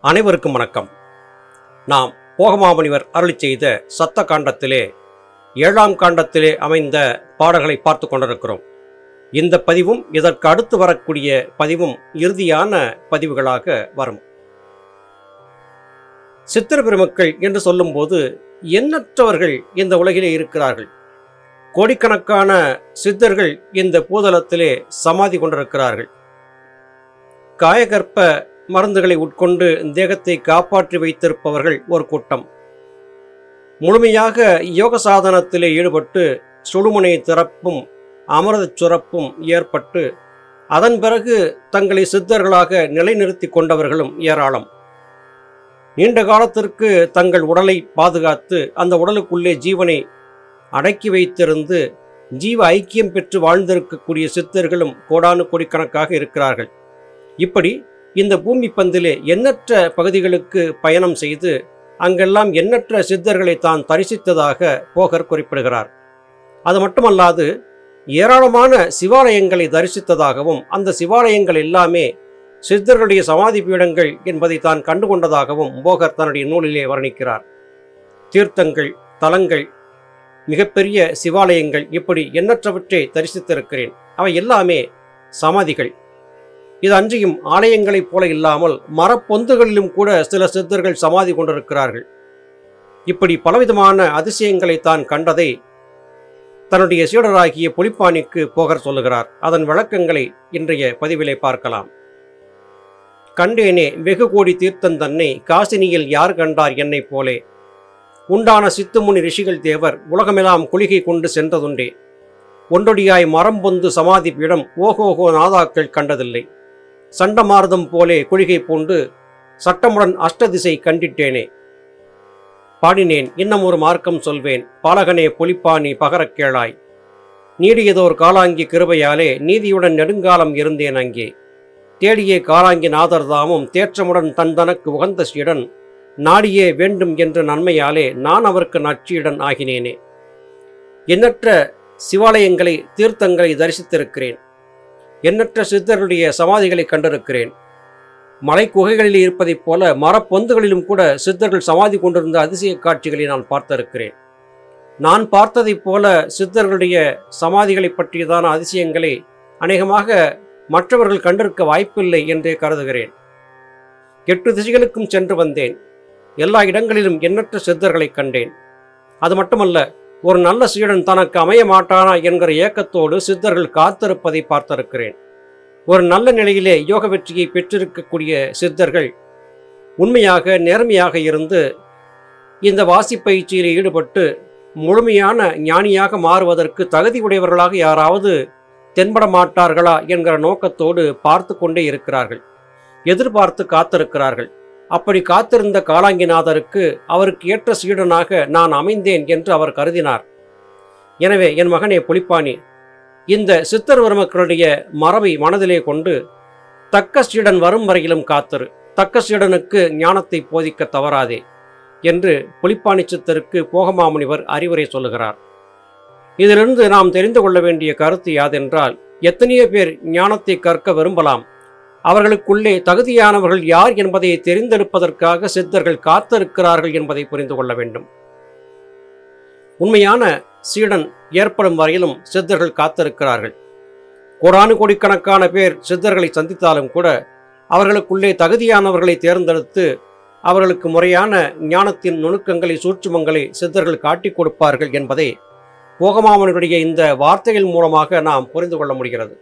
அனைவருக்கும் வணக்கம் நாம் போகமாமுனிவர் அருளி செய்த சத்த காண்டத்திலே ஏழாம் காண்டத்திலே அமைந்த பாடல்களை பார்த்து கொண்டிருக்கிறோம் இந்த பதிவும் இதற்கு அடுத்து வரக்கூடிய பதிவும் இறுதியான பதிவுகளாக வரும் சித்திர பெருமக்கள் என்று சொல்லும்போது எண்ணற்றவர்கள் இந்த உலகிலே இருக்கிறார்கள் கோடிக்கணக்கான சித்தர்கள் இந்த பூதலத்திலே சமாதி கொண்டிருக்கிறார்கள் காயகற்ப மருந்துகளை உட்கொண்டு தேகத்தை காப்பாற்றி வைத்திருப்பவர்கள் ஒரு கூட்டம் முழுமையாக யோக சாதனத்திலே ஈடுபட்டு சுடுமுனை திறப்பும் அமிர்தச் சுரப்பும் ஏற்பட்டு அதன் பிறகு தங்களை சித்தர்களாக நிலைநிறுத்தி கொண்டவர்களும் ஏராளம் நீண்ட காலத்திற்கு தங்கள் உடலை பாதுகாத்து அந்த உடலுக்குள்ளே ஜீவனை அடக்கி வைத்திருந்து ஜீவ ஐக்கியம் பெற்று வாழ்ந்திருக்கக்கூடிய சித்தர்களும் கோடானு கோடிக்கணக்காக இருக்கிறார்கள் இப்படி இந்த பூமி பந்திலே எண்ணற்ற பகுதிகளுக்கு பயணம் செய்து அங்கெல்லாம் எண்ணற்ற சித்தர்களை தான் தரிசித்ததாக போகர் குறிப்பிடுகிறார் அது மட்டுமல்லாது ஏராளமான சிவாலயங்களை தரிசித்ததாகவும் அந்த சிவாலயங்கள் எல்லாமே சித்தர்களுடைய சமாதி பீடங்கள் என்பதை தான் கண்டுகொண்டதாகவும் போகர் தன்னுடைய நூலிலே வர்ணிக்கிறார் தீர்த்தங்கள் தலங்கள் மிகப்பெரிய சிவாலயங்கள் இப்படி எண்ணற்றவற்றை தரிசித்திருக்கிறேன் அவை எல்லாமே சமாதிகள் இது அன்றியும் ஆலயங்களைப் போல இல்லாமல் மரப்பொந்துகளிலும் கூட சில சித்தர்கள் சமாதி கொண்டிருக்கிறார்கள் இப்படி பலவிதமான அதிசயங்களை தான் கண்டதை தன்னுடைய சீடராகிய புலிப்பாணிக்கு போகர் சொல்லுகிறார் அதன் விளக்கங்களை இன்றைய பதிவிலே பார்க்கலாம் கண்டேனே வெகு கோடி தீர்த்தன் தன்னை காசினியில் யார் கண்டார் என்னைப் போலே உண்டான சித்துமுனி ரிஷிகள் தேவர் உலகமெல்லாம் குளிகை கொண்டு சென்றதுண்டே ஒன்றொடியாய் மரம் பொந்து சமாதி பீடம் ஓகோகோ நாதாக்கள் கண்டதில்லை சண்டமாரதம் போலே குழிகை பூண்டு சட்டமுடன் அஷ்டதிசை கண்டிட்டேனே பாடினேன் இன்னும் ஒரு மார்க்கம் சொல்வேன் பாலகனே பொலிப்பாணி பகரக் கேளாய் நீடியதோர் காலாங்கி கிருபையாலே நீதியுடன் நெடுங்காலம் இருந்தேன் அங்கே தேடியே காலாங்கி நாதர்தாமும் தேற்றமுடன் தன் தனக்கு உகந்த சீடன் நாடியே வேண்டும் என்ற நன்மையாலே நான் அவருக்கு நச்சீடன் ஆகினேனே எண்ணற்ற சிவாலயங்களை தீர்த்தங்களை தரிசித்திருக்கிறேன் எண்ணற்ற சித்தருடைய சமாதிகளை கண்டிருக்கிறேன் மலை குகைகளில் இருப்பதைப் போல மரப்பொந்துகளிலும் கூட சித்தர்கள் சமாதி கொண்டிருந்த அதிசய காட்சிகளை நான் பார்த்திருக்கிறேன் நான் பார்த்ததைப் போல சித்தர்களுடைய சமாதிகளை பற்றியதான அதிசயங்களை அநேகமாக மற்றவர்கள் கண்டிருக்க வாய்ப்பில்லை என்றே கருதுகிறேன் எட்டு திசைகளுக்கும் சென்று வந்தேன் எல்லா இடங்களிலும் எண்ணற்ற சித்தர்களை கண்டேன் அது மட்டுமல்ல ஒரு நல்ல சீடன் தனக்கு அமைய மாட்டானா என்கிற ஏக்கத்தோடு சித்தர்கள் காத்திருப்பதை பார்த்திருக்கிறேன் ஒரு நல்ல நிலையிலே யோக வெற்றியை பெற்றிருக்கக்கூடிய சித்தர்கள் உண்மையாக நேர்மையாக இருந்து இந்த வாசிப்பயிற்சியில் ஈடுபட்டு முழுமையான ஞானியாக மாறுவதற்கு தகுதி உடையவர்களாக யாராவது தென்பட மாட்டார்களா என்கிற நோக்கத்தோடு பார்த்து கொண்டே இருக்கிறார்கள் எதிர்பார்த்து காத்திருக்கிறார்கள் அப்படி காத்திருந்த காலாங்கிநாதருக்கு அவருக்கு ஏற்ற சீடனாக நான் அமைந்தேன் என்று அவர் கருதினார் எனவே என் மகனே புலிப்பாணி இந்த சித்தர் பெருமக்களுடைய மரபை மனதிலே கொண்டு தக்க சீடன் வரும் வரையிலும் காத்திரு தக்க சீடனுக்கு ஞானத்தை போதிக்க தவறாதே என்று புலிப்பாணி சித்தருக்கு போகமாமுனிவர் அறிவுரை சொல்லுகிறார் இதிலிருந்து நாம் தெரிந்து கொள்ள வேண்டிய கருத்து யாதென்றால் எத்தனையோ பேர் ஞானத்தை கற்க விரும்பலாம் அவர்களுக்குள்ளே தகுதியானவர்கள் யார் என்பதை தெரிந்தெடுப்பதற்காக சித்தர்கள் காத்திருக்கிறார்கள் என்பதை புரிந்து கொள்ள வேண்டும் உண்மையான சீடன் ஏற்படும் வரையிலும் சித்தர்கள் காத்திருக்கிறார்கள் கோடானு கோடிக்கணக்கான பேர் சித்தர்களை சந்தித்தாலும் கூட அவர்களுக்குள்ளே தகுதியானவர்களை தேர்ந்தெடுத்து அவர்களுக்கு முறையான ஞானத்தின் நுணுக்கங்களை சூட்சுமங்களை சித்தர்கள் காட்டிக் கொடுப்பார்கள் என்பதை போகமாமனுடைய இந்த வார்த்தைகள் மூலமாக நாம் புரிந்து கொள்ள முடிகிறது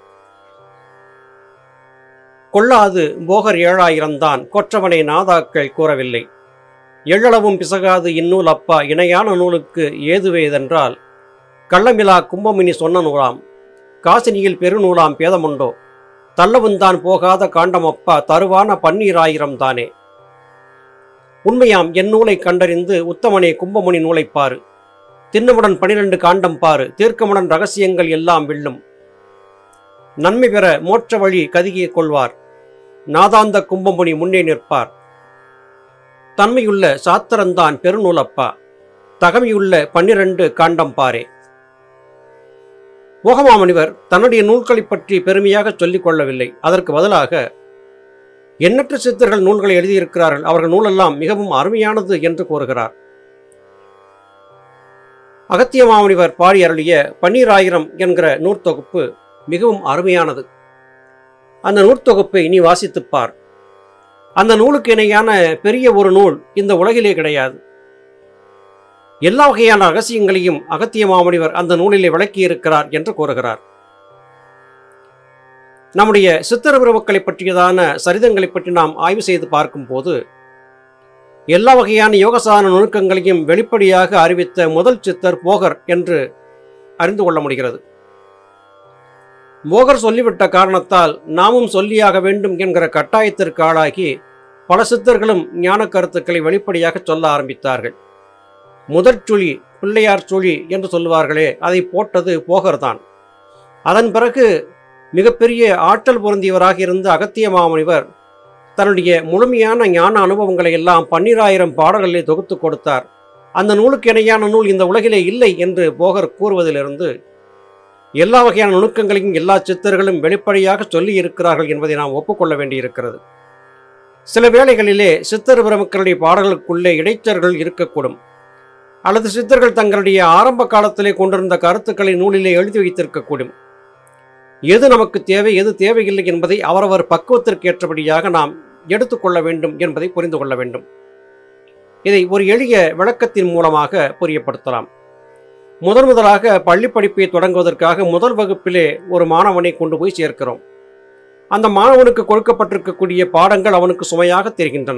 கொள்ளாது போகர் ஏழாயிரம்தான் கொற்றவனை நாதாக்கள் கூறவில்லை எள்ளளவும் பிசகாது இந்நூல் அப்பா இணையான நூலுக்கு ஏதுவேதென்றால் கள்ளமிலா கும்பமினி சொன்ன நூலாம் காசினியில் பெருநூலாம் பேதமுண்டோ தள்ளவுந்தான் போகாத காண்டமப்பா தருவான பன்னீராயிரம் தானே உண்மையாம் என் நூலை கண்டறிந்து உத்தமனே கும்பமுனி நூலைப் பாரு திண்ணமுடன் பனிரெண்டு காண்டம் பாரு தீர்க்கமுடன் ரகசியங்கள் எல்லாம் வெல்லும் நன்மை பெற மோட்ச வழி கதிகிய கொள்வார் நாதாந்த கும்பமுனி முன்னே நிற்பார் தன்மையுள்ள சாத்திரந்தான் பெருநூலப்பா தகமையுள்ள பன்னிரண்டு காண்டம் பாரே மோகமாமுனிவர் தன்னுடைய நூல்களைப் பற்றி பெருமையாக சொல்லிக் கொள்ளவில்லை அதற்கு பதிலாக எண்ணற்ற சித்தர்கள் நூல்களை எழுதியிருக்கிறார்கள் அவர்கள் நூலெல்லாம் மிகவும் அருமையானது என்று கூறுகிறார் அகத்திய மாமுனிவர் பாடி அருளிய பன்னீராயிரம் என்கிற நூற்தொகுப்பு மிகவும் அருமையானது அந்த நூற்தொகுப்பை நீ வாசித்துப் பார் அந்த நூலுக்கு இணையான பெரிய ஒரு நூல் இந்த உலகிலே கிடையாது எல்லா வகையான ரகசியங்களையும் அகத்திய மாமுனிவர் அந்த நூலிலே விளக்கியிருக்கிறார் என்று கூறுகிறார் நம்முடைய சித்தர் பிரபுக்களை பற்றியதான சரிதங்களை பற்றி நாம் ஆய்வு செய்து பார்க்கும்போது எல்லா வகையான யோகசான நுணுக்கங்களையும் வெளிப்படையாக அறிவித்த முதல் சித்தர் போகர் என்று அறிந்து கொள்ள முடிகிறது போகர் சொல்லிவிட்ட காரணத்தால் நாமும் சொல்லியாக வேண்டும் என்கிற கட்டாயத்திற்கு ஆளாகி பல சித்தர்களும் ஞான கருத்துக்களை வெளிப்படையாக சொல்ல ஆரம்பித்தார்கள் முதற் சுழி பிள்ளையார் சுழி என்று சொல்லுவார்களே அதை போட்டது போகர்தான் அதன் பிறகு மிகப்பெரிய ஆற்றல் பொருந்தியவராக இருந்த அகத்திய மாமுனிவர் தன்னுடைய முழுமையான ஞான அனுபவங்களை எல்லாம் பன்னிராயிரம் பாடல்களிலே தொகுத்து கொடுத்தார் அந்த நூலுக்கு இணையான நூல் இந்த உலகிலே இல்லை என்று போகர் கூறுவதிலிருந்து எல்லா வகையான நுணுக்கங்களையும் எல்லா சித்தர்களும் வெளிப்படையாக சொல்லி இருக்கிறார்கள் என்பதை நாம் ஒப்புக்கொள்ள வேண்டியிருக்கிறது சில வேளைகளிலே சித்தர் பிரமுக்களுடைய பாடல்களுக்குள்ளே இடைச்சர்கள் இருக்கக்கூடும் அல்லது சித்தர்கள் தங்களுடைய ஆரம்ப காலத்திலே கொண்டிருந்த கருத்துக்களை நூலிலே எழுதி வைத்திருக்கக்கூடும் எது நமக்கு தேவை எது தேவையில்லை என்பதை அவரவர் பக்குவத்திற்கு ஏற்றபடியாக நாம் எடுத்துக்கொள்ள வேண்டும் என்பதை புரிந்து கொள்ள வேண்டும் இதை ஒரு எளிய விளக்கத்தின் மூலமாக புரியப்படுத்தலாம் முதன் முதலாக பள்ளி படிப்பை தொடங்குவதற்காக முதல் வகுப்பிலே ஒரு மாணவனை கொண்டு போய் சேர்க்கிறோம் அந்த மாணவனுக்கு கொடுக்கப்பட்டிருக்கக்கூடிய பாடங்கள் அவனுக்கு சுமையாக தெரிகின்றன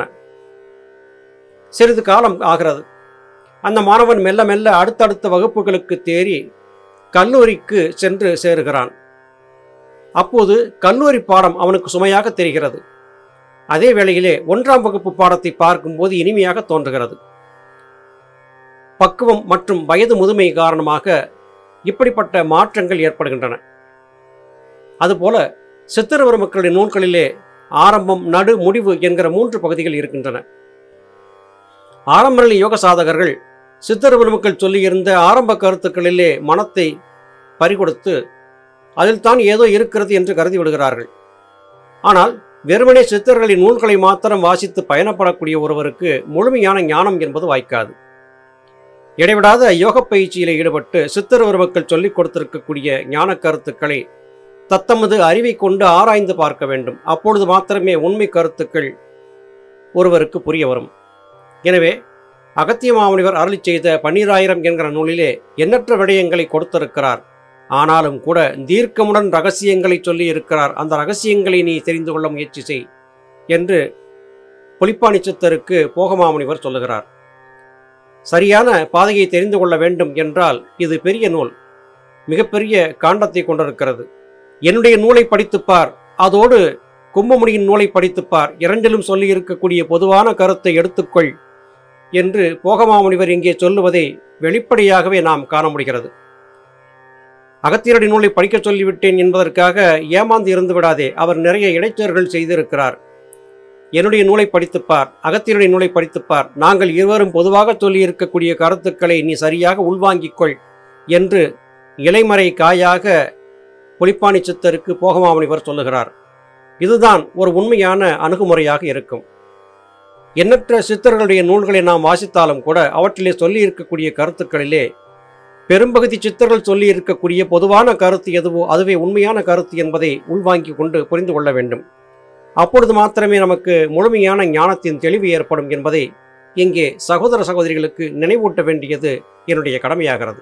சிறிது காலம் ஆகிறது அந்த மாணவன் மெல்ல மெல்ல அடுத்தடுத்த வகுப்புகளுக்கு தேறி கல்லூரிக்கு சென்று சேருகிறான் அப்போது கல்லூரி பாடம் அவனுக்கு சுமையாக தெரிகிறது அதே வேளையிலே ஒன்றாம் வகுப்பு பாடத்தை பார்க்கும்போது இனிமையாக தோன்றுகிறது பக்குவம் மற்றும் வயது முதுமை காரணமாக இப்படிப்பட்ட மாற்றங்கள் ஏற்படுகின்றன அதுபோல சித்திரவர மக்களுடைய நூல்களிலே ஆரம்பம் நடு முடிவு என்கிற மூன்று பகுதிகள் இருக்கின்றன ஆரம்பநிலை யோக சாதகர்கள் சித்தர் பெருமக்கள் சொல்லியிருந்த ஆரம்ப கருத்துக்களிலே மனத்தை பறிகொடுத்து அதில் தான் ஏதோ இருக்கிறது என்று கருதி விடுகிறார்கள் ஆனால் வெறுமனே சித்தர்களின் நூல்களை மாத்திரம் வாசித்து பயணப்படக்கூடிய ஒருவருக்கு முழுமையான ஞானம் என்பது வாய்க்காது இடைவிடாத யோக பயிற்சியில் ஈடுபட்டு சித்தர் பெருமக்கள் சொல்லிக் கொடுத்திருக்கக்கூடிய ஞான கருத்துக்களை தத்தமது அறிவை கொண்டு ஆராய்ந்து பார்க்க வேண்டும் அப்பொழுது மாத்திரமே உண்மை கருத்துக்கள் ஒருவருக்கு புரிய வரும் எனவே அகத்திய மாமுனிவர் அருளி செய்த பன்னிராயிரம் என்கிற நூலிலே எண்ணற்ற விடயங்களை கொடுத்திருக்கிறார் ஆனாலும் கூட தீர்க்கமுடன் ரகசியங்களை சொல்லி இருக்கிறார் அந்த ரகசியங்களை நீ தெரிந்து கொள்ள முயற்சி செய் என்று புலிப்பாணி சித்தருக்கு போகமாமுனிவர் சொல்லுகிறார் சரியான பாதையை தெரிந்து கொள்ள வேண்டும் என்றால் இது பெரிய நூல் மிகப்பெரிய காண்டத்தை கொண்டிருக்கிறது என்னுடைய நூலை படித்துப்பார் அதோடு கும்பமுனியின் நூலை படித்துப்பார் இரண்டிலும் சொல்லி இருக்கக்கூடிய பொதுவான கருத்தை எடுத்துக்கொள் என்று போகமாமுனிவர் இங்கே சொல்லுவதை வெளிப்படையாகவே நாம் காண முடிகிறது அகத்தியருடைய நூலை படிக்கச் சொல்லிவிட்டேன் என்பதற்காக ஏமாந்து இருந்து விடாதே அவர் நிறைய இடைச்சர்கள் செய்திருக்கிறார் என்னுடைய நூலை படித்துப்பார் அகத்தியருடைய நூலை படித்துப்பார் நாங்கள் இருவரும் பொதுவாக சொல்லி இருக்கக்கூடிய கருத்துக்களை நீ சரியாக உள்வாங்கிக் கொள் என்று இலைமறை காயாக புலிப்பாணி சித்தருக்கு போகமாமுனிவர் சொல்லுகிறார் இதுதான் ஒரு உண்மையான அணுகுமுறையாக இருக்கும் எண்ணற்ற சித்தர்களுடைய நூல்களை நாம் வாசித்தாலும் கூட அவற்றிலே சொல்லி இருக்கக்கூடிய கருத்துக்களிலே பெரும்பகுதி சித்தர்கள் சொல்லி இருக்கக்கூடிய பொதுவான கருத்து எதுவோ அதுவே உண்மையான கருத்து என்பதை உள்வாங்கி கொண்டு புரிந்து கொள்ள வேண்டும் அப்பொழுது மாத்திரமே நமக்கு முழுமையான ஞானத்தின் தெளிவு ஏற்படும் என்பதை இங்கே சகோதர சகோதரிகளுக்கு நினைவூட்ட வேண்டியது என்னுடைய கடமையாகிறது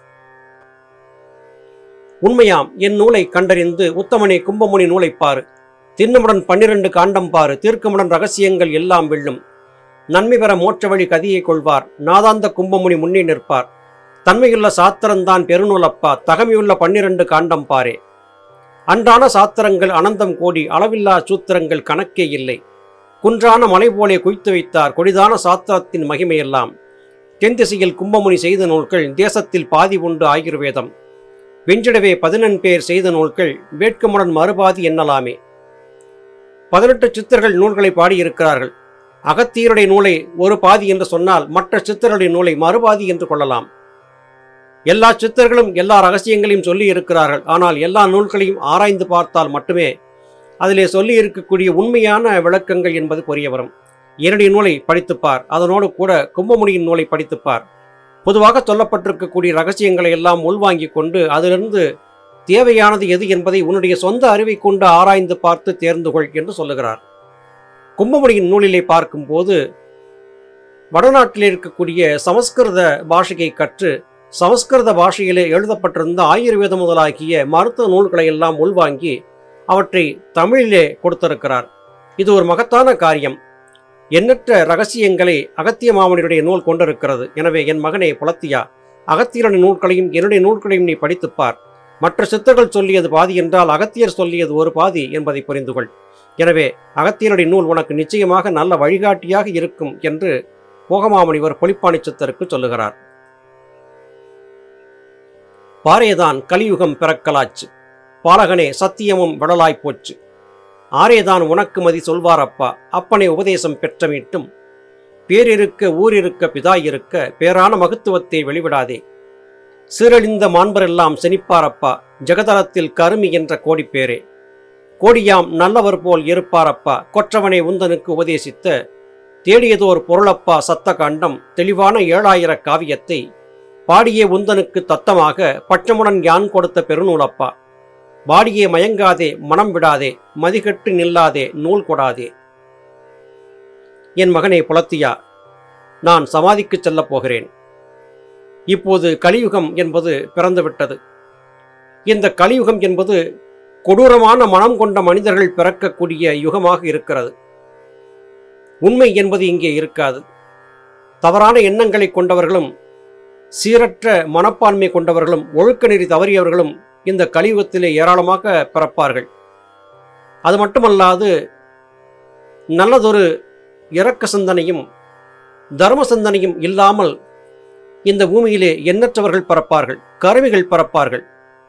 உண்மையாம் என் நூலை கண்டறிந்து உத்தமனே கும்பமுனி நூலை பாரு திண்ணமுடன் பன்னிரண்டு காண்டம் பாரு தீர்க்கமுடன் ரகசியங்கள் எல்லாம் வெல்லும் நன்மை பெற மோட்ச வழி கதியை கொள்வார் நாதாந்த கும்பமுனி முன்னே நிற்பார் தன்மையுள்ள சாத்திரம்தான் பெருநூலப்பா தகமையுள்ள பன்னிரண்டு காண்டம் பாரே அன்றான சாத்திரங்கள் அனந்தம் கோடி அளவில்லா சூத்திரங்கள் கணக்கே இல்லை குன்றான மலை போலே குய்த்து வைத்தார் கொடிதான சாத்திரத்தின் மகிமையெல்லாம் தென் திசையில் கும்பமுனி செய்த நூல்கள் தேசத்தில் பாதி உண்டு ஆயுர்வேதம் வெஞ்சிடவே பதினெண் பேர் செய்த நூல்கள் வேட்கமுடன் மறுபாதி எண்ணலாமே பதினெட்டு சித்தர்கள் நூல்களை பாடியிருக்கிறார்கள் அகத்தியருடைய நூலை ஒரு பாதி என்று சொன்னால் மற்ற சித்தருடைய நூலை மறுபாதி என்று கொள்ளலாம் எல்லா சித்தர்களும் எல்லா ரகசியங்களையும் சொல்லி இருக்கிறார்கள் ஆனால் எல்லா நூல்களையும் ஆராய்ந்து பார்த்தால் மட்டுமே அதிலே சொல்லி இருக்கக்கூடிய உண்மையான விளக்கங்கள் என்பது புரிய வரும் என்னுடைய நூலை படித்துப்பார் அதனோடு கூட கும்பமுனியின் நூலை படித்துப்பார் பொதுவாக சொல்லப்பட்டிருக்கக்கூடிய ரகசியங்களை எல்லாம் உள்வாங்கிக் கொண்டு அதிலிருந்து தேவையானது எது என்பதை உன்னுடைய சொந்த அறிவை கொண்டு ஆராய்ந்து பார்த்து தேர்ந்து கொள் என்று சொல்லுகிறார் கும்பமுனியின் நூலிலே பார்க்கும்போது வடநாட்டில் இருக்கக்கூடிய சமஸ்கிருத பாஷையை கற்று சமஸ்கிருத பாஷையிலே எழுதப்பட்டிருந்த ஆயுர்வேதம் முதலாகிய மருத்துவ நூல்களை எல்லாம் உள்வாங்கி அவற்றை தமிழிலே கொடுத்திருக்கிறார் இது ஒரு மகத்தான காரியம் எண்ணற்ற ரகசியங்களை அகத்திய மாமனியுடைய நூல் கொண்டிருக்கிறது எனவே என் மகனே புலத்தியா அகத்தியருடைய நூல்களையும் என்னுடைய நூல்களையும் நீ படித்துப்பார் மற்ற சித்தர்கள் சொல்லியது பாதி என்றால் அகத்தியர் சொல்லியது ஒரு பாதி என்பதை புரிந்து கொள் எனவே அகத்தியருடைய நூல் உனக்கு நிச்சயமாக நல்ல வழிகாட்டியாக இருக்கும் என்று போகமாமுனிவர் பொலிப்பாணி சித்தருக்கு சொல்லுகிறார் பாரேதான் கலியுகம் பிறக்கலாச்சு பாலகனே சத்தியமும் விடலாய்ப் போச்சு ஆரேதான் உனக்கு மதி சொல்வாரப்பா அப்பனை உபதேசம் பெற்றமீட்டும் பேரிருக்க ஊரிருக்க பிதாயிருக்க பேரான மகத்துவத்தை வெளிவிடாதே சீரழிந்த மாண்பரெல்லாம் செனிப்பாரப்பா ஜெகதலத்தில் கருமி என்ற கோடிப்பேரே கோடியாம் நல்லவர் போல் இருப்பாரப்பா கொற்றவனை உந்தனுக்கு உபதேசித்த தேடியதோர் பொருளப்பா சத்த காண்டம் தெளிவான ஏழாயிர காவியத்தை பாடியே உந்தனுக்கு தத்தமாக பட்டமுடன் யான் கொடுத்த பெருநூலப்பா வாடியே மயங்காதே மனம் விடாதே மதிகட்டு நில்லாதே நூல் கொடாதே என் மகனே புலத்தியா நான் சமாதிக்குச் செல்லப் போகிறேன் இப்போது கலியுகம் என்பது பிறந்துவிட்டது இந்த கலியுகம் என்பது கொடூரமான மனம் கொண்ட மனிதர்கள் பிறக்கக்கூடிய யுகமாக இருக்கிறது உண்மை என்பது இங்கே இருக்காது தவறான எண்ணங்களை கொண்டவர்களும் சீரற்ற மனப்பான்மை கொண்டவர்களும் ஒழுக்க நெறி தவறியவர்களும் இந்த கலியுகத்திலே ஏராளமாக பிறப்பார்கள் அது மட்டுமல்லாது நல்லதொரு இரக்க சிந்தனையும் தர்ம சிந்தனையும் இல்லாமல் இந்த பூமியிலே எண்ணற்றவர்கள் பிறப்பார்கள் கருவிகள் பிறப்பார்கள்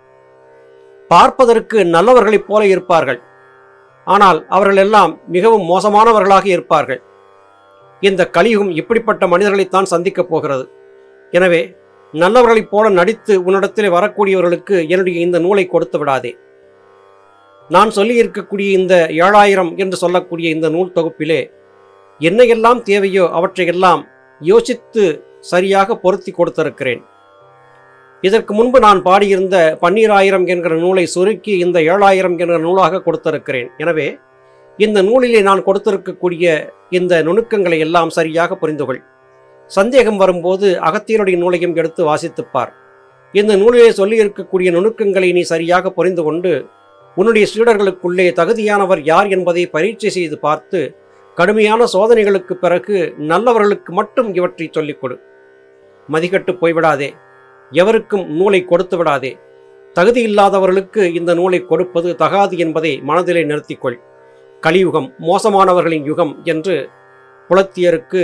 பார்ப்பதற்கு நல்லவர்களைப் போல இருப்பார்கள் ஆனால் அவர்கள் எல்லாம் மிகவும் மோசமானவர்களாக இருப்பார்கள் இந்த கலியுகம் இப்படிப்பட்ட மனிதர்களைத்தான் சந்திக்கப் போகிறது எனவே நல்லவர்களைப் போல நடித்து உன்னிடத்திலே வரக்கூடியவர்களுக்கு என்னுடைய இந்த நூலை கொடுத்து விடாதே நான் சொல்லியிருக்கக்கூடிய இந்த ஏழாயிரம் என்று சொல்லக்கூடிய இந்த நூல் தொகுப்பிலே என்னையெல்லாம் தேவையோ அவற்றையெல்லாம் யோசித்து சரியாக பொருத்தி கொடுத்திருக்கிறேன் இதற்கு முன்பு நான் பாடியிருந்த பன்னீராயிரம் என்கிற நூலை சுருக்கி இந்த ஏழாயிரம் என்கிற நூலாக கொடுத்திருக்கிறேன் எனவே இந்த நூலிலே நான் கொடுத்திருக்கக்கூடிய இந்த நுணுக்கங்களை எல்லாம் சரியாக புரிந்துகொள் சந்தேகம் வரும்போது அகத்தியருடைய நூலையும் எடுத்து வாசித்துப்பார் இந்த நூலிலே சொல்லியிருக்கக்கூடிய நுணுக்கங்களை நீ சரியாக புரிந்து கொண்டு உன்னுடைய சீடர்களுக்குள்ளே தகுதியானவர் யார் என்பதை பரீட்சை செய்து பார்த்து கடுமையான சோதனைகளுக்கு பிறகு நல்லவர்களுக்கு மட்டும் இவற்றை சொல்லிக் கொடு மதிகட்டு போய்விடாதே எவருக்கும் நூலை கொடுத்து விடாதே தகுதியில்லாதவர்களுக்கு இந்த நூலை கொடுப்பது தகாது என்பதை மனதிலே நிறுத்திக்கொள் கலியுகம் மோசமானவர்களின் யுகம் என்று புலத்தியருக்கு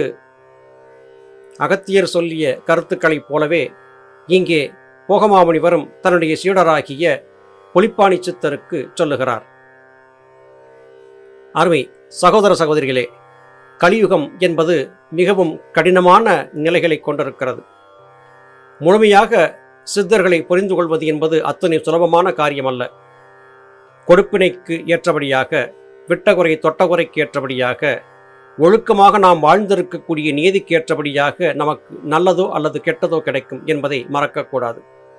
அகத்தியர் சொல்லிய கருத்துக்களைப் போலவே இங்கே போகமாமுனிவரும் தன்னுடைய சீடராகிய பொலிப்பாணி சித்தருக்கு சொல்லுகிறார் அருமை சகோதர சகோதரிகளே கலியுகம் என்பது மிகவும் கடினமான நிலைகளை கொண்டிருக்கிறது முழுமையாக சித்தர்களை புரிந்து கொள்வது என்பது அத்தனை சுலபமான காரியமல்ல கொடுப்பினைக்கு ஏற்றபடியாக விட்டகுறை தொட்டகுறைக்கு ஏற்றபடியாக ஒழுக்கமாக நாம் வாழ்ந்திருக்கக்கூடிய நீதிக்கு ஏற்றபடியாக நமக்கு நல்லதோ அல்லது கெட்டதோ கிடைக்கும் என்பதை மறக்கக்கூடாது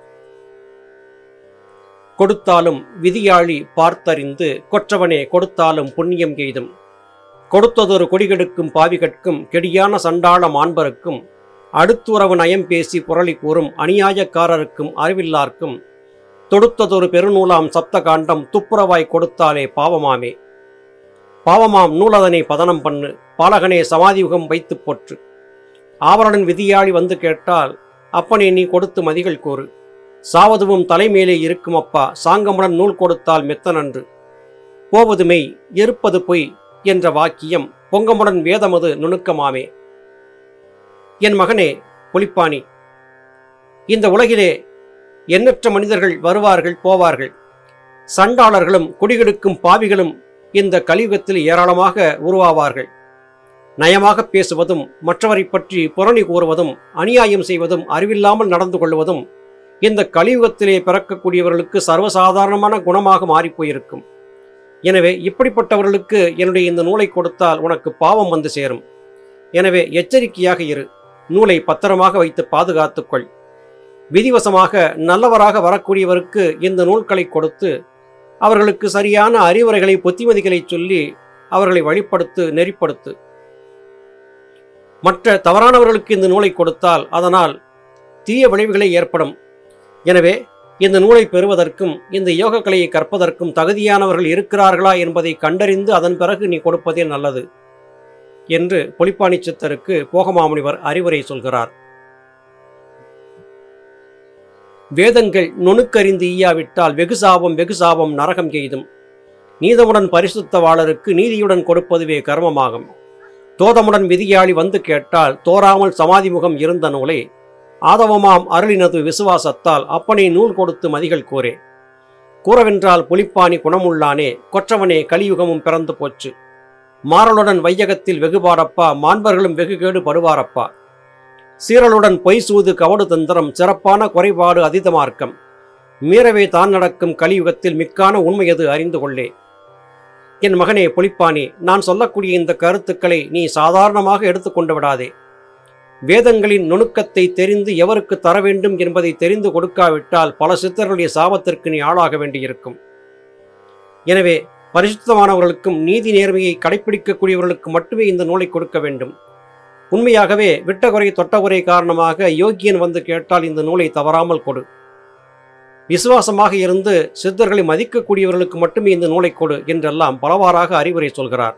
கொடுத்தாலும் விதியாளி பார்த்தறிந்து கொற்றவனே கொடுத்தாலும் புண்ணியம் எய்தும் கொடுத்ததொரு கொடிகெடுக்கும் பாவிகட்கும் கெடியான சண்டாள மாண்பருக்கும் அடுத்துறவு நயம் பேசி புரளி கூறும் அநியாயக்காரருக்கும் அறிவில்லார்க்கும் தொடுத்ததொரு பெருநூலாம் சப்த காண்டம் துப்புரவாய் கொடுத்தாலே பாவமாமே பாவமாம் நூலதனை பதனம் பண்ணு பாலகனே சமாதியுகம் வைத்துப் போற்று ஆவரணன் விதியாளி வந்து கேட்டால் அப்பனே நீ கொடுத்து மதிகள் கூறு சாவதுவும் தலைமேலே இருக்கும் அப்பா சாங்கமுடன் நூல் கொடுத்தால் மெத்த நன்று போவது மெய் இருப்பது பொய் என்ற வாக்கியம் பொங்கமுடன் வேதமது நுணுக்கமாமே என் மகனே புலிப்பாணி இந்த உலகிலே எண்ணற்ற மனிதர்கள் வருவார்கள் போவார்கள் சண்டாளர்களும் குடிகெடுக்கும் பாவிகளும் இந்த கலியுகத்தில் ஏராளமாக உருவாவார்கள் நயமாக பேசுவதும் மற்றவரை பற்றி புரணி கூறுவதும் அநியாயம் செய்வதும் அறிவில்லாமல் நடந்து கொள்வதும் இந்த கலியுகத்திலே பிறக்கக்கூடியவர்களுக்கு சர்வசாதாரணமான குணமாக மாறிப்போயிருக்கும் எனவே இப்படிப்பட்டவர்களுக்கு என்னுடைய இந்த நூலை கொடுத்தால் உனக்கு பாவம் வந்து சேரும் எனவே எச்சரிக்கையாக இரு நூலை பத்திரமாக வைத்து பாதுகாத்துக்கொள் விதிவசமாக நல்லவராக வரக்கூடியவருக்கு இந்த நூல்களை கொடுத்து அவர்களுக்கு சரியான அறிவுரைகளை புத்திமதிகளை சொல்லி அவர்களை வழிப்படுத்து நெறிப்படுத்து மற்ற தவறானவர்களுக்கு இந்த நூலை கொடுத்தால் அதனால் தீய விளைவுகளே ஏற்படும் எனவே இந்த நூலை பெறுவதற்கும் இந்த யோக கலையை கற்பதற்கும் தகுதியானவர்கள் இருக்கிறார்களா என்பதை கண்டறிந்து அதன் பிறகு நீ கொடுப்பதே நல்லது என்று பொலிப்பாணி சித்தருக்கு போகமாமுனிவர் அறிவுரை சொல்கிறார் வேதங்கள் நுணுக்கறிந்து ஈயாவிட்டால் வெகு சாபம் வெகு சாபம் நரகம் எய்தும் நீதமுடன் பரிசுத்தவாளருக்கு நீதியுடன் கொடுப்பதுவே கர்மமாகும் தோதமுடன் விதியாளி வந்து கேட்டால் தோறாமல் சமாதி முகம் இருந்த நூலை ஆதவமாம் அருளினது விசுவாசத்தால் அப்பனை நூல் கொடுத்து மதிகள் கூறே கூறவென்றால் புலிப்பாணி குணமுள்ளானே கொற்றவனே கலியுகமும் பிறந்து போச்சு மாறலுடன் வையகத்தில் வெகுபாரப்பா மாண்பர்களும் வெகுகேடு படுவாரப்பா சீரலுடன் பொய் சூது கவடு தந்திரம் சிறப்பான குறைபாடு அதிதமார்க்கம் மீறவே தான் நடக்கும் கலியுகத்தில் மிக்கான உண்மையது அறிந்து கொள்ளே என் மகனே புலிப்பாணி நான் சொல்லக்கூடிய இந்த கருத்துக்களை நீ சாதாரணமாக எடுத்துக்கொண்டு விடாதே வேதங்களின் நுணுக்கத்தை தெரிந்து எவருக்கு தர வேண்டும் என்பதை தெரிந்து கொடுக்காவிட்டால் பல சித்தர்களுடைய சாபத்திற்கு நீ ஆளாக வேண்டியிருக்கும் எனவே பரிசுத்தமானவர்களுக்கும் நீதி நேர்மையை கடைபிடிக்கக்கூடியவர்களுக்கு மட்டுமே இந்த நூலை கொடுக்க வேண்டும் உண்மையாகவே விட்டகுறை தொட்டகுறை காரணமாக யோகியன் வந்து கேட்டால் இந்த நூலை தவறாமல் கொடு விசுவாசமாக இருந்து சித்தர்களை மதிக்கக்கூடியவர்களுக்கு மட்டுமே இந்த நூலை கொடு என்றெல்லாம் பலவாறாக அறிவுரை சொல்கிறார்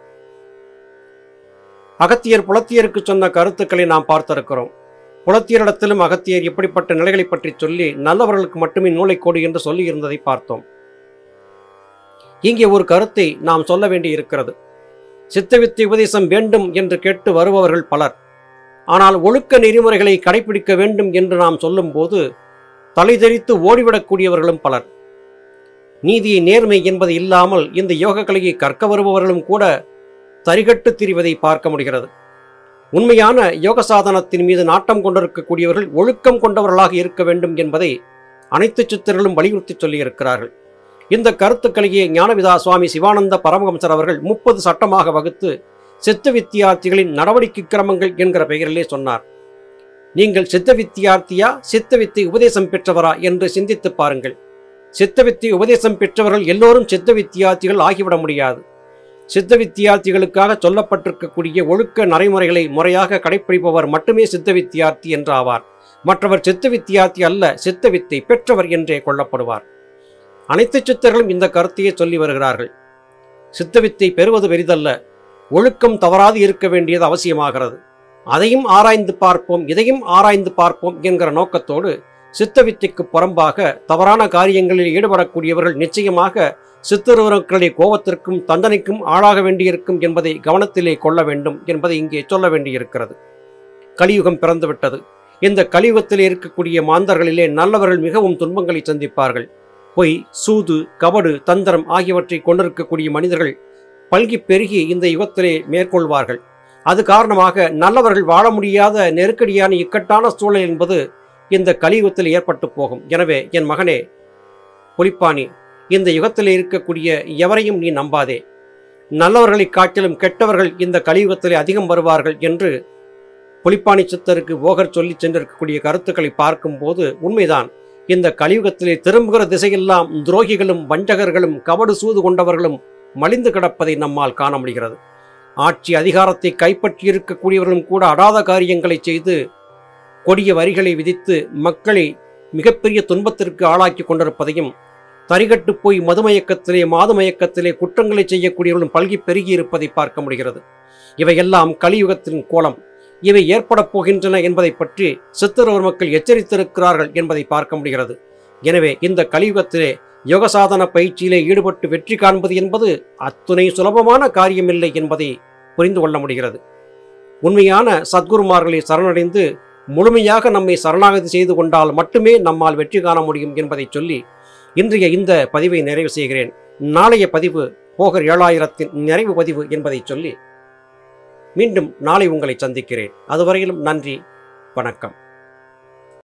அகத்தியர் புலத்தியருக்கு சொன்ன கருத்துக்களை நாம் பார்த்திருக்கிறோம் புலத்தியரிடத்திலும் அகத்தியர் இப்படிப்பட்ட நிலைகளை பற்றி சொல்லி நல்லவர்களுக்கு மட்டுமே நூலை கொடு என்று சொல்லி இருந்ததை பார்த்தோம் இங்கே ஒரு கருத்தை நாம் சொல்ல வேண்டி இருக்கிறது சித்தவித்தை உபதேசம் வேண்டும் என்று கேட்டு வருபவர்கள் பலர் ஆனால் ஒழுக்க நெறிமுறைகளை கடைபிடிக்க வேண்டும் என்று நாம் சொல்லும்போது தலைதெறித்து ஓடிவிடக்கூடியவர்களும் பலர் நீதியை நேர்மை என்பது இல்லாமல் இந்த யோக கலையை கற்க வருபவர்களும் கூட தரிகட்டு திரிவதை பார்க்க முடிகிறது உண்மையான யோக சாதனத்தின் மீது நாட்டம் கொண்டிருக்கக்கூடியவர்கள் ஒழுக்கம் கொண்டவர்களாக இருக்க வேண்டும் என்பதை அனைத்து சித்தர்களும் வலியுறுத்தி சொல்லியிருக்கிறார்கள் இந்த கருத்துக்களையே ஞானவிதா சுவாமி சிவானந்த பரமஹம்சர் அவர்கள் முப்பது சட்டமாக வகுத்து சித்த வித்தியார்த்திகளின் நடவடிக்கை கிரமங்கள் என்கிற பெயரிலே சொன்னார் நீங்கள் சித்த வித்தியார்த்தியா சித்த வித்தை உபதேசம் பெற்றவரா என்று சிந்தித்து பாருங்கள் சித்த வித்தை உபதேசம் பெற்றவர்கள் எல்லோரும் சித்த வித்தியார்த்திகள் ஆகிவிட முடியாது சித்த வித்தியார்த்திகளுக்காக சொல்லப்பட்டிருக்கக்கூடிய ஒழுக்க நடைமுறைகளை முறையாக கடைப்பிடிப்பவர் மட்டுமே சித்த வித்தியார்த்தி என்றாவார் மற்றவர் சித்த வித்தியார்த்தி அல்ல சித்த வித்தை பெற்றவர் என்றே கொள்ளப்படுவார் அனைத்து சித்தர்களும் இந்த கருத்தையே சொல்லி வருகிறார்கள் சித்தவித்தை பெறுவது பெரிதல்ல ஒழுக்கம் தவறாது இருக்க வேண்டியது அவசியமாகிறது அதையும் ஆராய்ந்து பார்ப்போம் இதையும் ஆராய்ந்து பார்ப்போம் என்கிற நோக்கத்தோடு சித்தவித்தைக்கு புறம்பாக தவறான காரியங்களில் ஈடுபடக்கூடியவர்கள் நிச்சயமாக சித்தருவர்களுடைய கோபத்திற்கும் தண்டனைக்கும் ஆளாக வேண்டியிருக்கும் என்பதை கவனத்திலே கொள்ள வேண்டும் என்பதை இங்கே சொல்ல வேண்டியிருக்கிறது கலியுகம் பிறந்துவிட்டது இந்த கலியுகத்தில் இருக்கக்கூடிய மாந்தர்களிலே நல்லவர்கள் மிகவும் துன்பங்களை சந்திப்பார்கள் பொய் சூது கபடு தந்திரம் ஆகியவற்றை கொண்டிருக்கக்கூடிய மனிதர்கள் பல்கி பெருகி இந்த யுகத்திலே மேற்கொள்வார்கள் அது காரணமாக நல்லவர்கள் வாழ முடியாத நெருக்கடியான இக்கட்டான சூழல் என்பது இந்த கலியுகத்தில் ஏற்பட்டு போகும் எனவே என் மகனே புலிப்பாணி இந்த யுகத்தில் இருக்கக்கூடிய எவரையும் நீ நம்பாதே நல்லவர்களைக் காட்டிலும் கெட்டவர்கள் இந்த கலியுகத்திலே அதிகம் வருவார்கள் என்று புலிப்பாணி சித்தருக்கு போகர் சொல்லி சென்றிருக்கக்கூடிய கருத்துக்களை பார்க்கும்போது உண்மைதான் இந்த கலியுகத்திலே திரும்புகிற திசையெல்லாம் துரோகிகளும் வஞ்சகர்களும் கபடு சூது கொண்டவர்களும் மலிந்து கிடப்பதை நம்மால் காண முடிகிறது ஆட்சி அதிகாரத்தை கைப்பற்றியிருக்கக்கூடியவர்களும் கூட அடாத காரியங்களை செய்து கொடிய வரிகளை விதித்து மக்களை மிகப்பெரிய துன்பத்திற்கு ஆளாக்கி கொண்டிருப்பதையும் தரிகட்டு போய் மதுமயக்கத்திலே மாதுமயக்கத்திலே குற்றங்களை செய்யக்கூடியவர்களும் பல்கி பெருகி இருப்பதை பார்க்க முடிகிறது இவையெல்லாம் கலியுகத்தின் கோலம் இவை ஏற்படப் போகின்றன என்பதை பற்றி சித்தரவர் மக்கள் எச்சரித்திருக்கிறார்கள் என்பதை பார்க்க முடிகிறது எனவே இந்த கலியுகத்திலே யோகசாதன பயிற்சியிலே ஈடுபட்டு வெற்றி காண்பது என்பது அத்துணை சுலபமான காரியமில்லை என்பதை புரிந்து கொள்ள முடிகிறது உண்மையான சத்குருமார்களை சரணடைந்து முழுமையாக நம்மை சரணாகதி செய்து கொண்டால் மட்டுமே நம்மால் வெற்றி காண முடியும் என்பதை சொல்லி இன்றைய இந்த பதிவை நிறைவு செய்கிறேன் நாளைய பதிவு போகர் ஏழாயிரத்தின் நிறைவு பதிவு என்பதை சொல்லி மீண்டும் நாளை உங்களை சந்திக்கிறேன் அதுவரையிலும் நன்றி வணக்கம்